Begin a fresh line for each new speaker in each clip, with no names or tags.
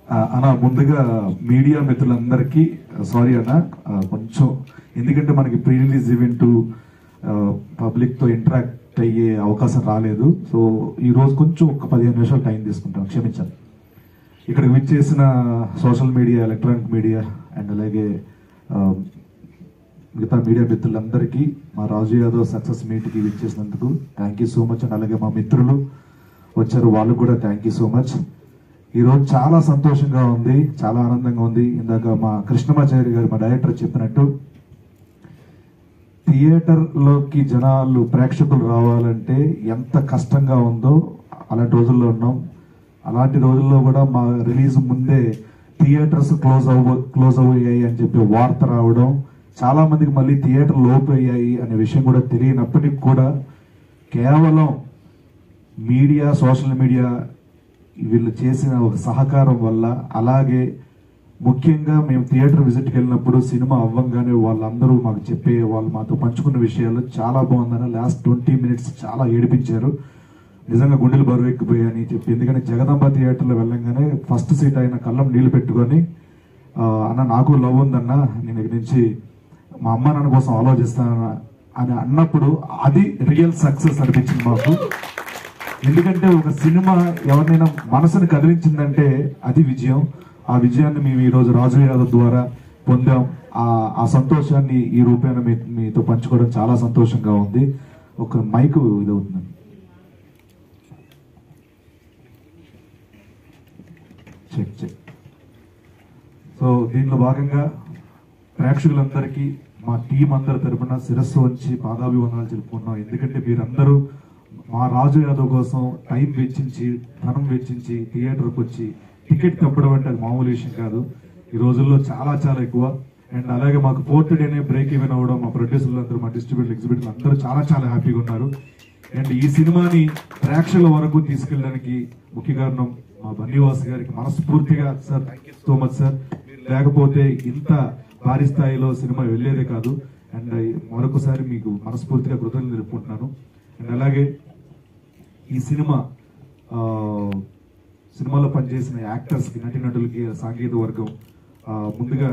ఆ, అన్న ముందుగా మీడియా మిత్రులందరికీ సారీ అన్న ఆ, కొంచెం ఎందుకంటే మనకి ప్రీ రిలీజ్ ఈవెంట్ పబ్లిక్ తో ఇంటరాక్ట్ అయ్యే అవకాశం రాలేదు సో ఈ రోజు కొంచెం ఒక పదిహేను నిమిషాలు టైం తీసుకుంటాం క్షమించాలి ఇక్కడ విచ్చేసిన social media electronic media and అలాగే ఆ, మిగతా మీడియా మిత్రులందరికీ మా రాజు యాదవ్ సక్సెస్ మీట్కి విచ్చేసినందుకు thank you so much and అలాగే మా మిత్రులు వచ్చారు వాళ్ళకు కూడా థ్యాంక్ యూ సో మచ్ ఈరోజు చాలా సంతోషంగా ఉంది చాలా ఆనందంగా ఉంది ఇందాక మా కృష్ణమాచారి గారు మా డైరెక్టర్ చెప్పినట్టు థియేటర్ లోకి జనాలు ప్రేక్షకులు రావాలంటే ఎంత కష్టంగా ఉందో అలాంటి రోజుల్లో ఉన్నాం అలాంటి రోజుల్లో కూడా మా రిలీజ్ ముందే థియేటర్స్ క్లోజ్ అవ్వ క్లోజ్ అయ్యాయి అని చెప్పి వార్త రావడం చాలా మందికి మళ్ళీ థియేటర్లు ఓపెన్ అయ్యాయి అనే విషయం కూడా తెలియనప్పటికీ కూడా కేవలం మీడియా సోషల్ మీడియా వీళ్ళు చేసిన ఒక సహకారం వల్ల అలాగే ముఖ్యంగా మేము థియేటర్ విజిట్కి వెళ్ళినప్పుడు సినిమా అవ్వంగానే వాళ్ళందరూ మాకు చెప్పే వాళ్ళు మాతో పంచుకున్న విషయాలు చాలా బాగుందని లాస్ట్ ట్వంటీ మినిట్స్ చాలా ఏడిపించారు నిజంగా గుండెలు బరువు ఎక్కిపోయాయని చెప్పి ఎందుకంటే జగదంబ థియేటర్లో వెళ్ళంగానే ఫస్ట్ సీట్ అయిన కళ్ళం నీళ్లు పెట్టుకొని "ఆ, అన్న నాకు లవ్ ఉందన్న నేను ఇక్కడి నుంచి మా అమ్మ నాన్న కోసం ఆలోచిస్తాను అని అన్నప్పుడు అది రియల్ సక్సెస్ అనిపించింది మాకు ఎందుకంటే ఒక సినిమా ఎవరినైనా మనసును కదిలించిందంటే అది విజయం ఆ విజయాన్ని మేము ఈ రోజు రాజు యాదవ్ ద్వారా పొందాం ఆ ఆ సంతోషాన్ని ఈ రూపేణ మీ మీతో పంచుకోవడం చాలా సంతోషంగా ఉంది ఒక మైక్ ఇది అవుతుంది చెక్ చెక్ సో దీనిలో భాగంగా ప్రేక్షకులందరికీ మా టీం అందరి తరపున శిరస్సు వచ్చి పాదాభివందనాలు తెలుపుకున్నాం ఎందుకంటే మీరందరూ మా రాజు యాదవ్ కోసం టైం వెచ్చించి ధనం వెచ్చించి థియేటర్కి వచ్చి టికెట్ తప్పడం అంటే అది మామూలు విషయం కాదు ఈ రోజుల్లో చాలా చాలా ఎక్కువ అండ్ అలాగే మాకు ఫోర్త్ డేనే బ్రేక్ ఈవెన్ అవ్వడం మా ప్రొడ్యూసర్లు అందరూ మా డిస్ట్రిబ్యూటర్ ఎగ్జిబిటర్లు అందరూ చాలా చాలా హ్యాపీగా ఉన్నారు అండ్ ఈ సినిమాని ప్రేక్షకుల వరకు తీసుకెళ్ళడానికి ముఖ్య కారణం మా బన్నీవాస్ గారికి మనస్ఫూర్తిగా sir thank you so much sir లేకపోతే ఇంత భారీ స్థాయిలో సినిమా వెళ్ళేదే కాదు అండ్ మరొకసారి మీకు మనస్ఫూర్తిగా కృతజ్ఞతలు తెలుపుకుంటున్నాను అండ్ అలాగే ఈ సినిమా ఆ, సినిమాలో పనిచేసిన యాక్టర్స్ కి నటీనటులకి సాంకేతిక వర్గం ఆ, ముందుగా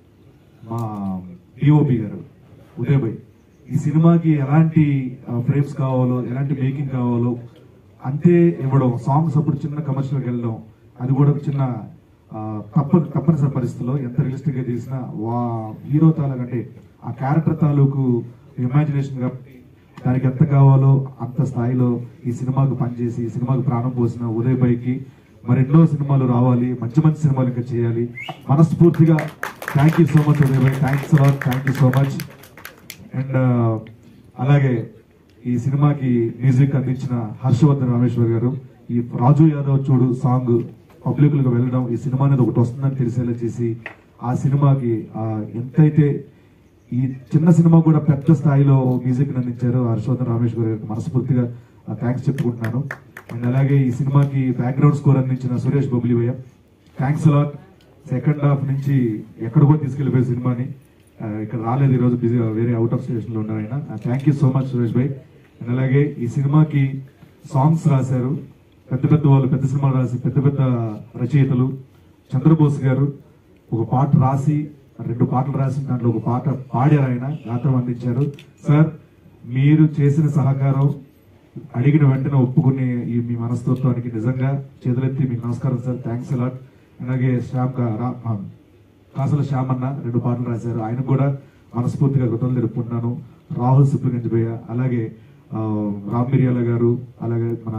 మా డిఓపి గారు ఉదయ్ భాయ్ ఈ సినిమాకి ఎలాంటి ఫ్రేమ్స్ కావాలో ఎలాంటి మేకింగ్ కావాలో అంతే ఇవ్వడం సాంగ్స్ అప్పుడు చిన్న కమర్షియల్కి వెళ్ళడం అది కూడా ఒక చిన్న ఆ, తప్ప తప్పనిసరి పరిస్థితిలో ఎంత రియలిస్టిక్ గా చేసినా వా హీరో తాలూకు అంటే ఆ క్యారెక్టర్ తాలూకు ఇమాజినేషన్ కాబట్టి దానికి ఎంత కావాలో అంత స్థాయిలో ఈ సినిమాకు పనిచేసి ఈ సినిమాకు ప్రాణం పోసిన ఉదయ్ భాయ్కి మరెన్నో సినిమాలు రావాలి మంచి మంచి సినిమాలు ఇంకా చేయాలి మనస్ఫూర్తిగా thank you so much Uday bhai thanks lot thank you so much and అలాగే ఈ సినిమాకి మ్యూజిక్ అందించిన హర్షవర్ధన్ రామేశ్వర్ గారు ఈ రాజు యాదవ్ చూడు సాంగ్ పబ్లిక్ లకు వెళ్ళడం ఈ సినిమా అనేది ఒకటి వస్తుందని తెలిసేలా చేసి ఆ సినిమాకి ఆ, ఎంతైతే ఈ చిన్న సినిమా కూడా పెద్ద స్థాయిలో మ్యూజిక్ అందించారు హర్షవర్ధన్ రామేశ్వర్ గారికి మనస్ఫూర్తిగా థ్యాంక్స్ చెప్పుకుంటున్నాను అండ్ అలాగే ఈ సినిమాకి బ్యాక్గ్రౌండ్ స్కోర్ అందించిన సురేష్ బొబ్లివయ్య థ్యాంక్స్ అలాట్ సెకండ్ హాఫ్ నుంచి ఎక్కడికో తీసుకెళ్లిపోయే సినిమాని ఆ, ఇక్కడ రాలేదు ఈరోజు బిజీ వేరే అవుట్ ఆఫ్ స్టేషన్ లో ఉన్నారు ఆయన thank you so much Suresh bhai and అలాగే ఈ సినిమాకి సాంగ్స్ రాశారు పెద్ద పెద్ద వాళ్ళు పెద్ద సినిమాలు రాసి పెద్ద పెద్ద రచయితలు చంద్రబోస్ గారు ఒక పాట రాసి రెండు పాటలు రాసి దాంట్లో ఒక పాట పాడారు ఆయన గాత్రం అందించారు సార్ మీరు చేసిన సహకారం అడిగిన వెంటనే ఒప్పుకునే ఈ మీ మనస్తత్వానికి నిజంగా చేతులెత్తి మీకు నమస్కారం సార్ థ్యాంక్స్ అలాట్ అలాగే శ్యామ్ కా- రా- ఆ, కాసల శ్యామ్ అన్న రెండు పాటలు రాశారు ఆయన కూడా మనస్ఫూర్తిగా కృతజ్ఞతలు తెలుపుకుంటున్నాను రాహుల్ సుప్రగంజిబయ్య అలాగే ఆ, రామ్ మిరియాల గారు అలాగే మన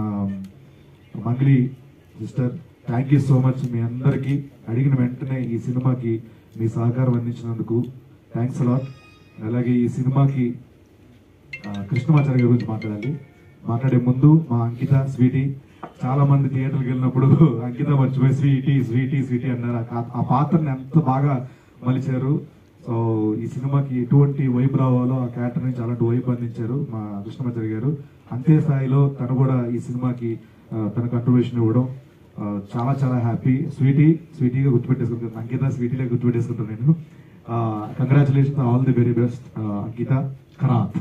Mangli sister thank you so much మీ అందరికీ అడిగిన వెంటనే ఈ సినిమాకి మీ సహకారం అందించినందుకు థ్యాంక్స్ అలాట్ అలాగే ఈ సినిమాకి ఆ, కృష్ణమాచార్య గారి గురించి మాట్లాడాలి మాట్లాడే ముందు మా అంకిత స్వీటీ చాలా మంది థియేటర్కి వెళ్ళినప్పుడు అంకిత మర్చిపోయి స్వీటీ స్వీటీ స్వీటీ అన్నారు ఆ కా- ఆ పాత్రని ఎంత బాగా మలిచారు సో ఈ సినిమాకి ఎటువంటి వైబ్ రావాలో ఆ క్యారెక్టర్ నుంచి అలాంటి వైబ్ అందించారు మా కృష్ణమాచార్య గారు అంతే స్థాయిలో తను కూడా ఈ సినిమాకి ఆ, తన కంట్రిబ్యూషన్ ఇవ్వడం ఆ, చాలా చాలా హ్యాపీ స్వీటీ స్వీటీగా గుర్తుపెట్టేసుకుంటాను అంకిత స్వీటీగా గుర్తుపెట్టేసుకుంటాను నేను congratulation all the very best Ankita Kharat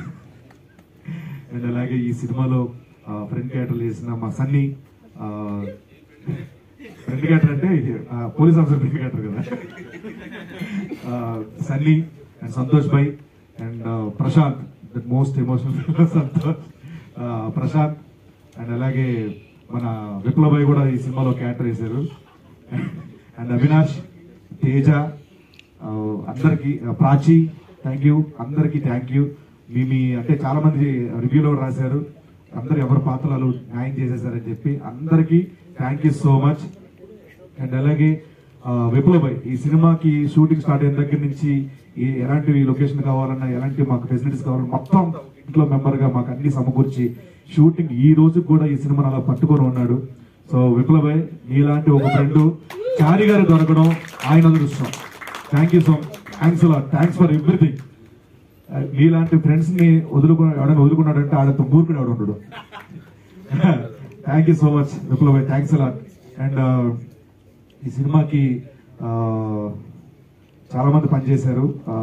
and అలాగే ఈ సినిమాలో ఫ్రెండ్ క్యారెక్టర్ చేసిన మా సన్నీ ఫ్రెండ్ క్యాటర్ అంటే ఆ, పోలీస్ ఆఫీసర్ ఫ్రెండ్ క్యాటర్ కదా ఆ, Sunny and Santosh bhai and Prashant the most emotional Santosh ఆ, ప్రశాంత్ అండ్ అలాగే మన విప్లవ్ భాయ్ కూడా ఈ సినిమాలో క్యారెక్టర్ వేశారు అండ్ అవినాష్ తేజ ఆ, అందరికి ఆ, ప్రాచి థ్యాంక్ యూ అందరికి థ్యాంక్ యూ మీ మీ అంటే చాలా మంది రివ్యూలో రాశారు అందరు ఎవరి పాత్రలు న్యాయం చేసేసారని చెప్పి అందరికి thank you so much and అలాగే ఆ, విప్లవ్ భాయ్ ఈ సినిమాకి షూటింగ్ స్టార్ట్ అయిన దగ్గర నుంచి ఏ ఎలాంటి లొకేషన్ కావాలన్నా ఎలాంటి మాకు ఫెసిలిటీస్ కావాలన్నా మొత్తం ఇంట్లో మెంబర్ గా మాకు అన్ని సమకూర్చి షూటింగ్ ఈ రోజు కూడా ఈ సినిమాను అలా పట్టుకొని ఉన్నాడు సో విప్లవ్ భాయ్ నీలాంటి ఒక ఫ్రెండ్ చారి గారు దొరకడం ఆయన అదృష్టం thank you so thanks thanks for everything మీలాంటి ఫ్రెండ్స్ ని వదులుకున్న ఎవడైనా వదులుకున్నాడంటే ఆడంత మూర్ఖుడు ఎవడు ఉండడు thank you so much Viplav bhai thanks a lot and ఈ సినిమాకి ఆ, చాలా మంది పనిచేశారు ఆ,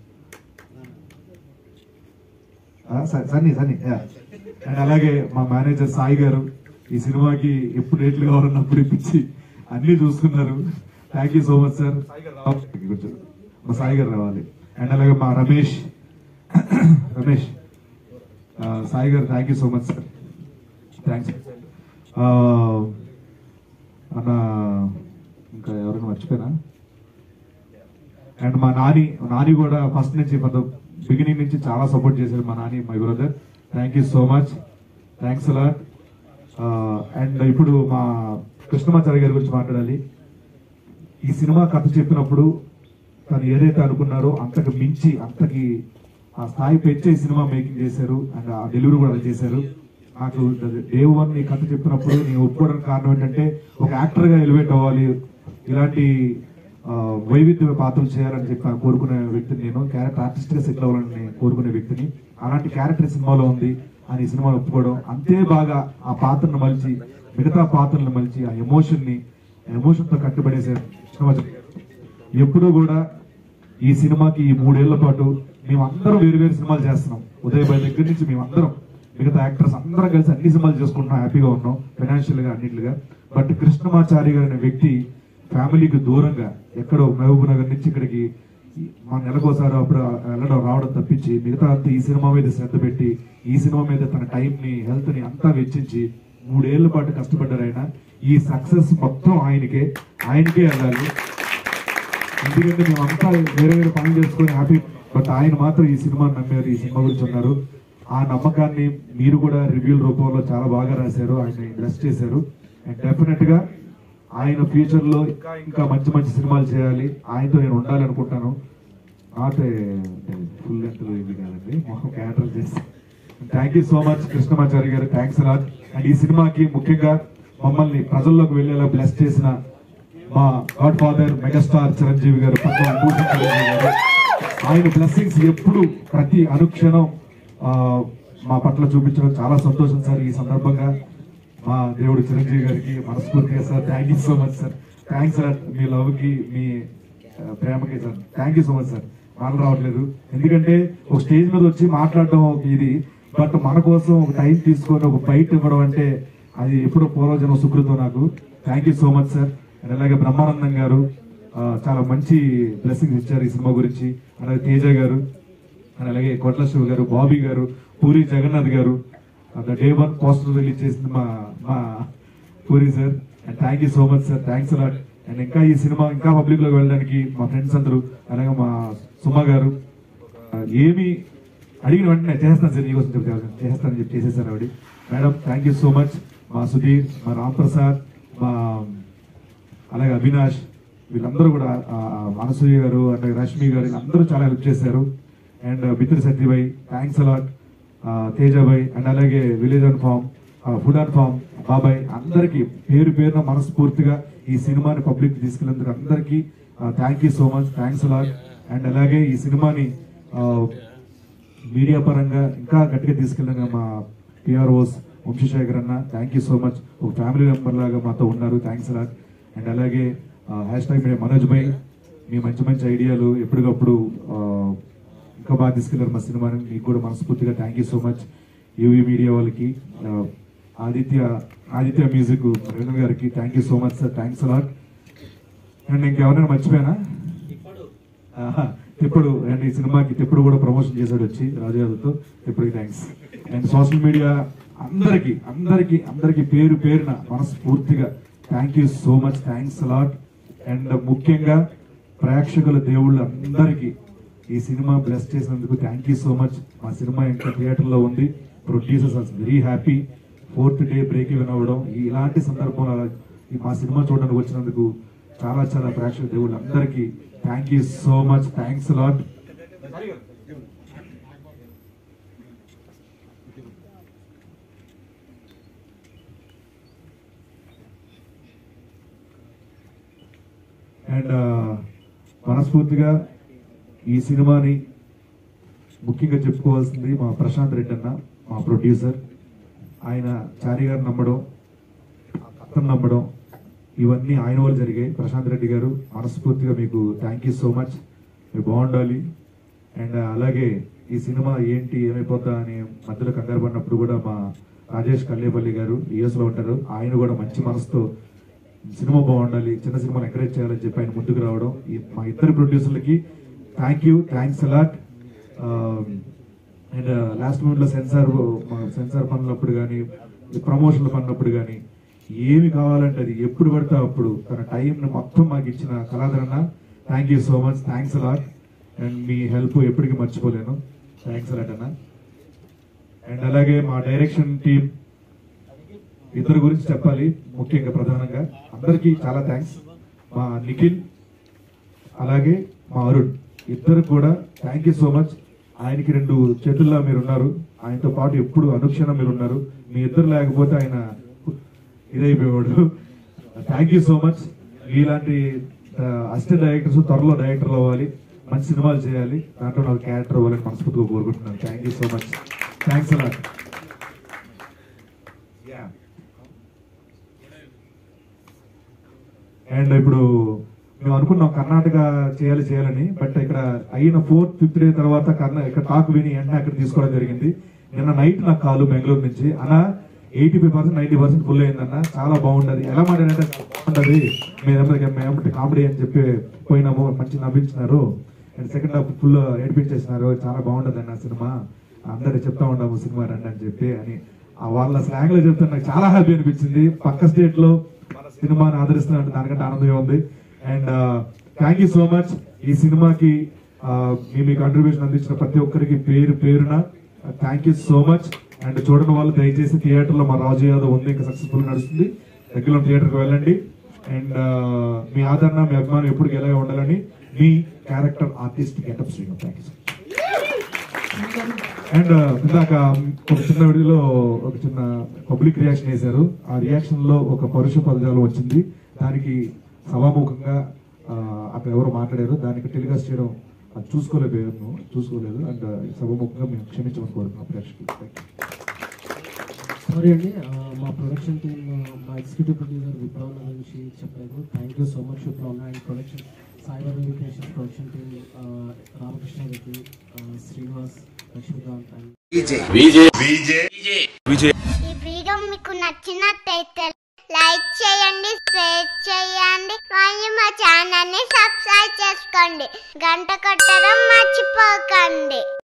ఆ, స- సన్నీ సన్నీ యా. అండ్ అలాగే మా మేనేజర్ సాయి గారు ఈ సినిమాకి ఎప్పుడు రేట్లు కావాలన్నప్పుడు ఇప్పించి అన్ని చూసుకున్నారు thank you so much sir కొంచెం మా సాయి గారు రావాలి అండ్ అలాగే మా రమేష్ రమేష్ ఆ, సాయి గారు thank you so much sir thanks అన్న ఇంకా ఎవరైనా మర్చిపోయినా అండ్ మా నాని నాని కూడా ఫస్ట్ నుంచి బిగినింగ్ నుంచి చాలా సపోర్ట్ చేశారు మా Nani my brother thank you so much thanks a lot and ఇప్పుడు మా కృష్ణమాచారి గారి గురించి మాట్లాడాలి ఈ సినిమా కథ చెప్పినప్పుడు తను ఏదైతే అనుకున్నారో అంతకు మించి అంతకి ఆ స్థాయి పెంచే ఈ సినిమా మేకింగ్ చేశారు అండ్ ఆ డెలివరీ కూడా అలా చేశారు నాకు డే వన్ ఈ కథ చెప్పినప్పుడు నేను ఒప్పుకోవడానికి కారణం ఏంటంటే ఒక యాక్టర్ గా ఎలివేట్ అవ్వాలి ఇలాంటి ఆ, వైవిధ్య పాత్రలు చేయాలని చెప్పి కోరుకునే వ్యక్తిని నేను క్యారెక్టర్ ఆర్టిస్ట్ గా సెటిల్ అవ్వాలని నేను కోరుకునే వ్యక్తిని అలాంటి క్యారెక్టర్ సినిమాలో ఉంది అని ఈ సినిమాలో ఒప్పుకోవడం అంతే బాగా ఆ పాత్రను మలిచి మిగతా పాత్రలను మలిచి ఆ ఎమోషన్ ని ఎమోషన్ తో కట్టుబడేసే కృష్ణమాచారి గారు. ఎప్పుడూ కూడా ఈ సినిమాకి ఈ మూడేళ్ల పాటు మేమందరం వేరు వేరు సినిమాలు చేస్తున్నాం ఉదయ్ బాయ్ దగ్గర నుంచి మేమందరం మిగతా యాక్టర్స్ అందరం కలిసి అన్ని సినిమాలు చేసుకుంటున్నాం హ్యాపీగా ఉన్నాం ఫైనాన్షియల్ గా అన్నింటిగా బట్ కృష్ణమాచారి గారు అనే వ్యక్తి ఫ్యామిలీకి దూరంగా ఎక్కడో మహబూబ్ నగర్ నుంచి ఇక్కడికి మా నెలకోసారి అప్పుడు వెళ్ళడం రావడం తప్పించి మిగతా అంతా ఈ సినిమా మీద శ్రద్ధ పెట్టి ఈ సినిమా మీద తన టైం ని హెల్త్ ని అంతా వెచ్చించి మూడేళ్ల పాటు కష్టపడ్డారు ఆయన ఈ సక్సెస్ మొత్తం ఆయనకే ఆయనకే వెళ్ళాలి ఎందుకంటే మేమంతా వేరే వేరే పనులు చేసుకొని హ్యాపీ బట్ ఆయన మాత్రం ఈ సినిమా నమ్మారు ఈ సినిమా గురించి ఉన్నారు ఆ నమ్మకాన్ని మీరు కూడా రివ్యూల రూపంలో చాలా బాగా రాశారు ఆయన బ్లెస్ చేశారు అండ్ డెఫినెట్ గా ఆయన ఫ్యూచర్ లో ఇంకా ఇంకా మంచి మంచి సినిమాలు చేయాలి ఆయనతో నేను ఉండాలి అనుకుంటాను నాట్ ఫుల్ లెంత్ ఇది కాదండి మొహం క్యారెక్టర్ చేసి thank you so much Krishnamachari గారు థ్యాంక్స్ లాట్ అండ్ ఈ సినిమాకి ముఖ్యంగా మమ్మల్ని ప్రజల్లోకి వెళ్ళేలా బ్లెస్ చేసిన మా గాడ్ ఫాదర్ మెగాస్టార్ చిరంజీవి గారు పద్మ భూషణ్ చిరంజీవి గారు ఆయన బ్లెస్సింగ్స్ ఎప్పుడు ప్రతి అనుక్షణం ఆ, మా పట్ల చూపించడం చాలా సంతోషం సార్ ఈ సందర్భంగా మా దేవుడు చిరంజీవి గారికి మనస్ఫూర్తిగా sir thank you so much sir thanks sir మీ లవ్ కి మీ ఆ, ప్రేమకి sir thank you so much sir మాటలు రావట్లేదు ఎందుకంటే ఒక స్టేజ్ మీద వచ్చి మాట్లాడడం ఒక ఇది బట్ మన కోసం ఒక టైం తీసుకొని ఒక బయట ఇవ్వడం అంటే అది ఎప్పుడో పూర్వజన్మ సుకృతం నాకు thank you so much sir and అలాగే బ్రహ్మానందం గారు ఆ, చాలా మంచి బ్లెస్సింగ్స్ ఇచ్చారు ఈ సినిమా గురించి అలాగే తేజ గారు అండ్ అలాగే కొట్ల శివ గారు బాబీ గారు పూరి జగన్నాథ్ గారు the day one poster release చేసింది మా మా Puri sir and thank you so much sir thanks a lot and ఇంకా ఈ సినిమా ఇంకా పబ్లిక్ లోకి వెళ్ళడానికి మా ఫ్రెండ్స్ అందరూ అలాగే మా సుమ గారు ఆ, ఏమి అడిగిన వెంటనే చేస్తాను సార్ నీకోసం చెప్తే చేస్తానని చెప్పి చేసేసారు ఆవిడ madam thank you so much మా సుధీర్ మా రామ్ ప్రసాద్ మా అలాగే అవినాష్ వీళ్ళందరూ కూడా ఆ, అనసూయ గారు అలాగే రష్మి గారు అందరూ చాలా హెల్ప్ చేశారు అండ్ మిత్ర Satyabhai thanks a lot Tejabhai and అలాగే village and farm food and farm బాబాయ్ అందరికీ పేరు పేరున మనస్ఫూర్తిగా ఈ సినిమాని పబ్లిక్ తీసుకెళ్ళినందుకు అందరికీ thank you so much thanks a lot and అలాగే ఈ సినిమాని ఆ, మీడియా పరంగా ఇంకా గట్టిగా తీసుకెళ్ళిన మా పిఆర్ఓస్ వంశశేఖర్ అన్న థ్యాంక్ యూ సో మచ్ ఒక ఫ్యామిలీ మెంబర్ లాగా మాతో ఉన్నారు థ్యాంక్స్ లాట్ అండ్ అలాగే hash tag media Manoj bhai మీ మంచి మంచి ఐడియాలు ఎప్పటికప్పుడు ఆ, ఇంకా బాగా తీసుకెళ్లారు మా సినిమాని మీకు కూడా మనస్ఫూర్తిగా thank you so much UV media వాళ్ళకి ఆ, ఆదిత్య ఆదిత్య మ్యూజిక్ రవీంద్ర గారికి thank you so much sir thanks a lot and ఇంకెవరైనా మర్చిపోయానా ఆహా, ఇప్పుడు అండ్ ఈ సినిమాకి ఇప్పుడు కూడా ప్రమోషన్ చేశాడు వచ్చి రాజు యాదవ్తో ఇప్పటికి థ్యాంక్స్ అండ్ సోషల్ మీడియా అందరికి అందరికి అందరికి పేరు పేరున మనస్ఫూర్తిగా thank you so much thanks a lot and ముఖ్యంగా ప్రేక్షకుల దేవుళ్ళు అందరికీ ఈ సినిమా బ్లెస్ చేసినందుకు థ్యాంక్ యూ సో మచ్ మా సినిమా ఇంకా థియేటర్ లో ఉంది producers are very happy fourth day break even అవ్వడం ఈ- ఇలాంటి సందర్భంలో అలా ఈ మా సినిమా చూడడానికి వచ్చినందుకు చాలా చాలా ప్రేక్షక దేవుళ్ళు అందరికీ thank you so much thanks lot and మనస్ఫూర్తిగా ఈ సినిమాని ముఖ్యంగా చెప్పుకోవాల్సింది మా ప్రశాంత్ రెడ్డి అన్న మా ప్రొడ్యూసర్ ఆయన చారి గారు నమ్మడం అతను నమ్మడం ఇవన్నీ ఆయన వల్ల జరిగాయి ప్రశాంత్ రెడ్డి గారు మనస్ఫూర్తిగా మీకు థ్యాంక్ యూ సో మచ్ మీరు బాగుండాలి అండ్ అలాగే ఈ సినిమా ఏంటి ఏమైపోతా అని మధ్యలో కంగారు పడినప్పుడు కూడా మా రాజేష్ కల్లేపల్లి గారు యుఎస్ లో ఉంటారు ఆయన కూడా మంచి మనసుతో సినిమా బాగుండాలి చిన్న సినిమాలు ఎంకరేజ్ చేయాలని చెప్పి ఆయన ముందుకు రావడం ఈ మా ఇద్దరు ప్రొడ్యూసర్లకి thank you thanks a lot and last moment లో సెన్సార్ సెన్సార్ పనులప్పుడు కానీ ప్రమోషన్ల పనులప్పుడు కానీ ఏమి కావాలంటే అది ఎప్పుడు పడితే అప్పుడు తన టైం మొత్తం మాకు ఇచ్చిన కళాధరణ thank you so much thanks a lot and మీ హెల్ప్ ఎప్పటికీ మర్చిపోలేను థ్యాంక్స్ అలాట్ అన్న అండ్ అలాగే మా డైరెక్షన్ టీం ఇద్దరు గురించి చెప్పాలి ముఖ్యంగా ప్రధానంగా అందరికీ చాలా థ్యాంక్స్ మా నిఖిల్ అలాగే మా అరుణ్ ఇద్దరు కూడా థ్యాంక్ యూ సో మచ్ ఆయనకి రెండు చేతుల్లో మీరు ఉన్నారు ఆయనతో పాటు ఎప్పుడు అనుక్షణం మీరు ఉన్నారు మీ ఇద్దరు లేకపోతే ఆయన ఇదైపోయేవాడు థ్యాంక్ యూ సో మచ్ మీలాంటి అసిస్టెంట్ డైరెక్టర్స్ త్వరలో డైరెక్టర్లు అవ్వాలి మంచి సినిమాలు చేయాలి దాంట్లో నాకు క్యారెక్టర్ అవ్వాలని మనస్ఫూర్తిగా కోరుకుంటున్నాను thank you so much thanks a lot and ఇప్పుడు మేము అనుకున్నాం కర్ణాటక చేయాలి చేయాలని బట్ ఇక్కడ అయిన ఫోర్త్ ఫిఫ్త్ డే తర్వాత కర్ణా ఇక్కడ టాక్ విని వెంటనే అక్కడ తీసుకోవడం జరిగింది నిన్న నైట్ నాకు కాలు బెంగళూరు నుంచి అన్న eighty five percent ninety percent full అయిందన్న చాలా బాగుండదు ఎలా మాట్లాడంటే బాగుంటది మేము మేము కామెడీ అని చెప్పి పోయినాము మంచి నవ్వించినారు అండ్ సెకండ్ హాఫ్ ఫుల్ ఏడిపించేసినారు చాలా బాగుంటది అన్న సినిమా అందరు చెప్తా ఉన్నాము సినిమా రండి అని చెప్పి అని ఆ వాళ్ళ స్లాంగ్ లో చెప్తే నాకు చాలా హ్యాపీ అనిపించింది పక్క స్టేట్ లో మన సినిమాని ఆదరిస్తున్నట్టు దానికంటే ఆనందం ఉంది and thank you so much ఈ సినిమాకి ఆ, మీ మీ కంట్రిబ్యూషన్ అందించిన ప్రతి ఒక్కరికి పేరు పేరున thank you so much and చూడని వాళ్ళు దయచేసి థియేటర్ లో మా రాజు యాదవ్ ఉంది ఇంకా సక్సెస్ఫుల్ నడుస్తుంది రెగ్యులర్ థియేటర్ కి వెళ్ళండి అండ్ మీ ఆదరణ మీ అభిమానం ఎప్పుడు ఎలాగే ఉండాలని మీ character artist getup Srinu thank you and ఇందాక ఒక చిన్న వీడియోలో ఒక చిన్న పబ్లిక్ రియాక్షన్ వేశారు ఆ రియాక్షన్ లో ఒక పరుష పదజాలం వచ్చింది దానికి సభాముఖంగా ఆ, అక్కడ ఎవరో మాట్లాడారు దానికి టెలికాస్ట్ చేయడం అది చూసుకోలేకపోయాను చూసుకోలేదు అండ్ సభాముఖంగా మేము క్షమించమని కోరుతున్నాం ప్రేక్షకులు Thank you.
సారీ అండి ఆ, మా ప్రొడక్షన్ టీమ్ మా ఎగ్జిక్యూటివ్ ప్రొడ్యూసర్ విప్లవ్ గురించి చెప్పలేదు thank you so much Viplav and production Saibaba Venkateswara production team Ramakrishna Reddy ఆ, శ్రీనివాస్ లక్ష్మీకాంత్ అండ్
ఈ వీడియో మీకు నచ్చినట్టయితే లైక్ చేయండి షేర్ చేయండి మరియు మా ఛానల్ ని సబ్స్క్రైబ్ చేసుకోండి గంట కొట్టడం మర్చిపోకండి